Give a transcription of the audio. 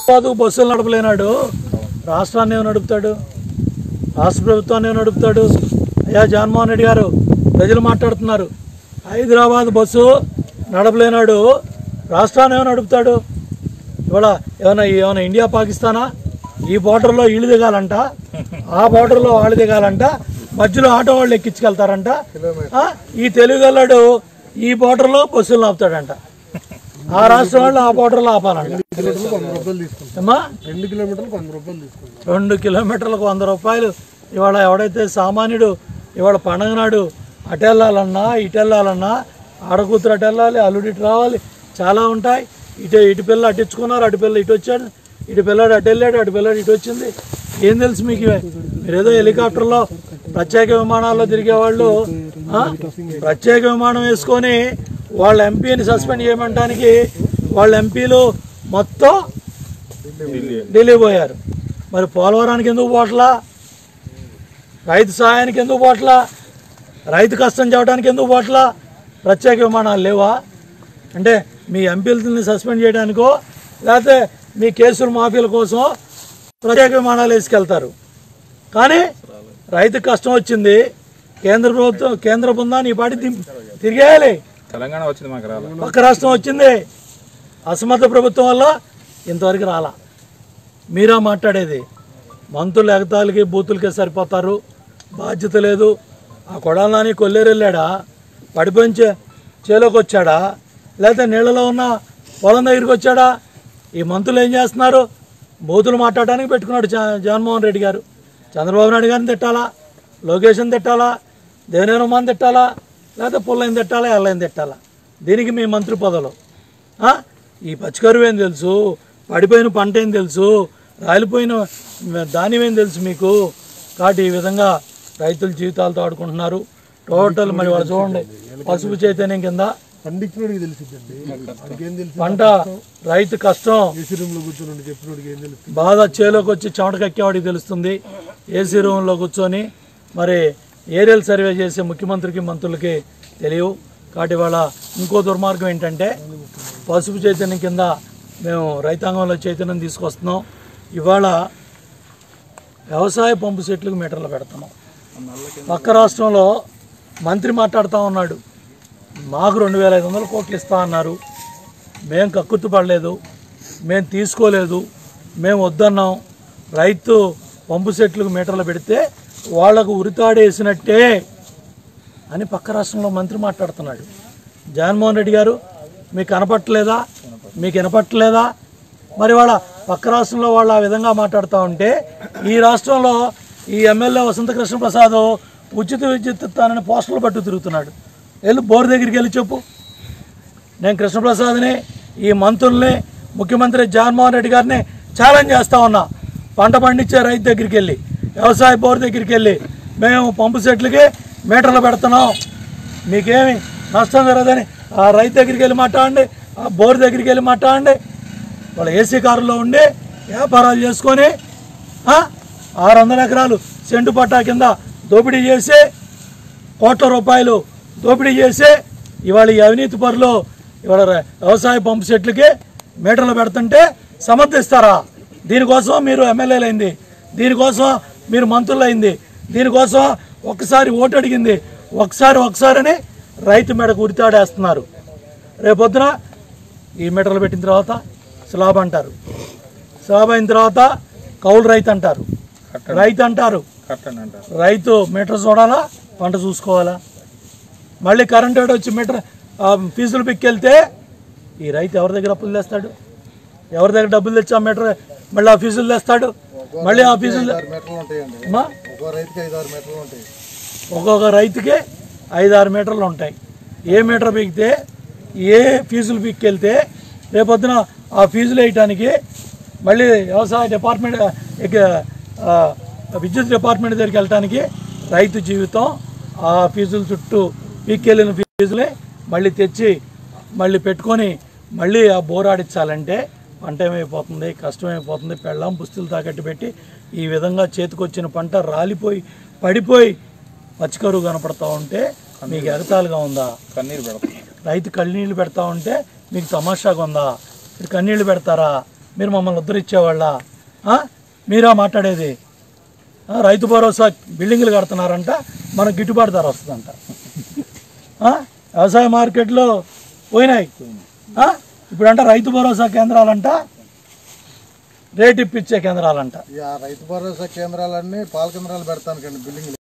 హైదరాబాద్ బస్సులు నడపలేనాడు రాష్ట్రాన్ని ఏమో నడుపుతాడు రాష్ట్ర ప్రభుత్వాన్ని ఏమో నడుపుతాడు అయ్యా జగన్మోహన్ రెడ్డి గారు ప్రజలు మాట్లాడుతున్నారు హైదరాబాద్ బస్సు నడపలేనాడు రాష్ట్రాన్ని ఏమో నడుపుతాడు ఇవాళ ఏమైనా ఏమైనా ఇండియా పాకిస్తానా ఈ బోర్డర్లో ఇళ్ళు దిగాలంట ఆ బోర్డర్లో వాళ్ళు దిగాలంట మధ్యలో ఆటో వాళ్ళు ఎక్కించుకెళ్తారంట ఆ, ఈ తెలుగుగల్లాడు ఈ బోర్డర్లో బస్సులు ఆపుతాడంట ఆ రాష్ట్రం వాళ్ళు ఆ బోర్డర్లో ఆపాలంట కిలోమీటర్లకు వంద రూపాయలు తీసుకుంటాం ఏమ్మా రెండు కిలోమీటర్లకు వంద రూపాయలు తీసుకుంటాం రెండు కిలోమీటర్లకు వంద రూపాయలు ఇవాళ ఎవడైతే సామాన్యుడు ఇవాళ పండగ నాడు అటు వెళ్ళాలన్నా ఇటు వెళ్ళాలన్నా ఆడకూతురు అటు వెళ్ళాలి అల్లుడు ఇటు రావాలి చాలా ఉంటాయి ఇటు ఇటు పిల్ల అటు ఇచ్చుకున్నారు అటు పిల్ల ఇటు వచ్చాడు ఇటు పిల్లాడు అటు వెళ్ళాడు అటు పిల్లాడు ఇటు వచ్చింది ఏం తెలుసు మీకు ఇవే? మీరేదో హెలికాప్టర్లో ప్రత్యేక విమానాల్లో తిరిగే వాళ్ళు ఆ? ప్రత్యేక విమానం వేసుకొని వాళ్ళ ఎంపీని సస్పెండ్ చేయమంటానికి వాళ్ళ ఎంపీలు మొత్తం ఢిల్లీ పోయారు మరి పోలవరానికి ఎందుకు పోట్లా రైతు సహాయానికి ఎందుకు పోట్లా రైతు కష్టం చేయడానికి ఎందుకు పోట్లా ప్రత్యేక విమానాలు లేవా అంటే మీ ఎంపీలని సస్పెండ్ చేయడానికో లేకపోతే మీ కేసుల మాఫీల కోసం ప్రత్యేక విమానాలు వేసుకెళ్తారు కానీ రైతు కష్టం వచ్చింది కేంద్ర ప్రభుత్వం కేంద్ర బృందాన్ని ఈ పాటి దిం- తిరిగేయాలి తెలంగాణ వచ్చింది మాకు రాలే పక్క రాష్ట్రం వచ్చింది అసమర్థ ప్రభుత్వం వల్ల ఇంతవరకు రాలా మీరా మాట్లాడేది మంత్రులు ఎగతాలకి బూతులకే సరిపోతారు బాధ్యత లేదు ఆ కొడాలని కొల్లేరు వెళ్ళాడా పడిపోయిన చే చేలోకి వచ్చాడా లేకపోతే నీళ్ళలో ఉన్న పొలం దగ్గరికి వచ్చాడా ఈ మంత్రులు ఏం చేస్తున్నారు బూతులు మాట్లాడడానికి పెట్టుకున్నాడు జ- జగన్మోహన్ రెడ్డి గారు చంద్రబాబు నాయుడు గారిని తిట్టాలా లోకేషన్ తిట్టాలా దేవేంద్ర ఉమాన్ తిట్టాలా లేకపోతే పుల్లైన తిట్టాలా ఎల్లైన తిట్టాలా దీనికి మీ మంత్రి పదవులు ఆ? ఈ పచ్చికరువు ఏం తెలుసు పడిపోయిన పంట ఏం తెలుసు రాలిపోయిన ధాన్యం ఏం తెలుసు మీకు కాబట్టి ఈ విధంగా రైతుల జీవితాలతో ఆడుకుంటున్నారు టోటల్ మరి వాళ్ళు చూడండి పసుపు చైతన్యం కింద పండించినోడికి తెలిసిద్దండి వాడికి ఏం తెలుసు పంట రైతు కష్టం ఏసీ రూమ్ లో కూర్చొని చెప్పినోడికి ఏం తెలుసు బాధ చేలోకి వచ్చి చెమట కక్కేవాడికి తెలుస్తుంది ఏసీ రూమ్లో కూర్చొని మరి ఏరియల్ సర్వే చేసే ముఖ్యమంత్రికి మంత్రులకి తెలియవు కాబట్టి వాళ్ళ ఇంకో దుర్మార్గం ఏంటంటే పసుపు చైతన్యం కింద మేము రైతాంగంలో చైతన్యం తీసుకొస్తున్నాం ఇవాళ వ్యవసాయ పంపు సెట్లకు మీటర్లు పెడుతున్నాం పక్క రాష్ట్రంలో మంత్రి మాట్లాడుతూ ఉన్నాడు మాకు రెండు వేల ఐదు వందల కోట్లు ఇస్తా అన్నారు మేము కక్కుర్తి పడలేదు మేము తీసుకోలేదు మేము వద్దన్నాం రైతు పంపు సెట్లకు మీటర్లు పెడితే వాళ్లకు ఉరితాడేసినట్టే అని పక్క రాష్ట్రంలో మంత్రి మాట్లాడుతున్నాడు జగన్మోహన్ రెడ్డి గారు మీకు కనపట్టలేదా మీకు వినపట్టలేదా మరి వాళ్ళ పక్క రాష్ట్రంలో వాళ్ళు ఆ విధంగా మాట్లాడుతూ ఉంటే ఈ రాష్ట్రంలో ఈ ఎమ్మెల్యే వసంత కృష్ణ ప్రసాద్ ఉచిత విద్యుత్ ఇస్తానని పోస్టర్లు పట్టు తిరుగుతున్నాడు వెళ్ళి బోర్ దగ్గరికి వెళ్ళి చెప్పు నేను కృష్ణప్రసాద్ని ఈ మంత్రుల్ని ముఖ్యమంత్రి జగన్మోహన్ రెడ్డి గారిని ఛాలెంజ్ చేస్తా ఉన్నా పంట పండించే రైతు దగ్గరికి వెళ్ళి వ్యవసాయ బోర్ దగ్గరికి వెళ్ళి మేము పంపు సెట్లకి మీటర్లు పెడుతున్నాం మీకేమి నష్టం జరగదని ఆ రైతు దగ్గరికి వెళ్ళి మాట్లాడండి ఆ బోర్ దగ్గరికి వెళ్ళి మాట్లాడండి వాళ్ళ ఏసీ కారులో ఉండి వ్యాపారాలు చేసుకొని ఆ, ఆరు వందల ఎకరాలు సెంటు పట్టా కింద దోపిడీ చేసి కోట్ల రూపాయలు దోపిడీ చేసి ఇవాళ ఈ అవినీతి పరులు ఇవాళ ర- వ్యవసాయ పంపు సెట్లకి మీటర్లు పెడుతుంటే సమర్థిస్తారా దీనికోసం మీరు ఎమ్మెల్యేలు అయింది దీనికోసం మీరు మంత్రులు అయింది దీనికోసం ఒక్కసారి ఓటు అడిగింది ఒకసారి ఒకసారని రైతు మెడకు ఉరితాడేస్తున్నారు రేపొద్దున ఈ మీటర్లు పెట్టిన తర్వాత స్లాబ్ అంటారు స్లాబ్ అయిన తర్వాత కౌలు రైతు అంటారు రైతు అంటారు కట్టండి అంటారు రైతు మీటర్ చూడాలా పంట చూసుకోవాలా మళ్ళీ కరెంట్ వాడు వచ్చి మీటర్ ఆ, ఫీజులు పిక్కెళ్తే ఈ రైతు ఎవరి దగ్గర అప్పులు తెస్తాడు ఎవరి దగ్గర డబ్బులు తెచ్చి ఆ మీటర్ మళ్ళీ ఆ ఫీజులు తెస్తాడు మళ్ళీ ఆ ఫీజులు మీటర్లు ఉంటాయండి అమ్మా ఒక్కో రైతుకి ఐదు ఆరు మీటర్లు ఉంటాయి ఒక్కొక్క రైతుకి ఐదు ఆరు మీటర్లు ఉంటాయి ఏ మీటర్ పీకితే ఏ ఫీజులు పీక్కెళ్తే రేపొద్దున ఆ ఫీజులు వేయటానికి మళ్ళీ వ్యవసాయ డిపార్ట్మెంట్ ఇక, ఆ, విద్యుత్ డిపార్ట్మెంట్ దగ్గరికి వెళ్ళటానికి రైతు జీవితం ఆ ఫీజుల చుట్టూ పీక్కెళ్ళిన ఫీజులే మళ్ళీ తెచ్చి మళ్ళీ పెట్టుకొని మళ్ళీ ఆ బోర్ ఆడించాలంటే పంట ఏమైపోతుంది కష్టమైపోతుంది పెళ్ళాం పుస్తులు తాకట్టు పెట్టి ఈ విధంగా చేతికొచ్చిన పంట రాలిపోయి పడిపోయి పచ్చికరువు కనపడతా ఉంటే మీకు ఎగతాలుగా ఉందా కన్నీరు పెడతాం రైతు కన్నీళ్ళు పెడతా ఉంటే మీకు తమాషాగా ఉందా మీరు కన్నీళ్ళు పెడతారా మీరు మమ్మల్ని ఉద్ధరించేవాళ్ళ ఆ? మీరా మాట్లాడేది ఆ, రైతు భరోసా బిల్డింగ్లు కడుతున్నారంట మనకు గిట్టుబాటు ధర వస్తుందంట ఆ? వ్యవసాయ మార్కెట్లో పోయినాయి ఆ? ఇప్పుడంట రైతు భరోసా కేంద్రాలంట రేట్ ఇప్పించే కేంద్రాలంట ఈ ఆ రైతు భరోసా కేంద్రాలన్నీ పాల కేంద్రాలు పెడతాను బిల్డింగ్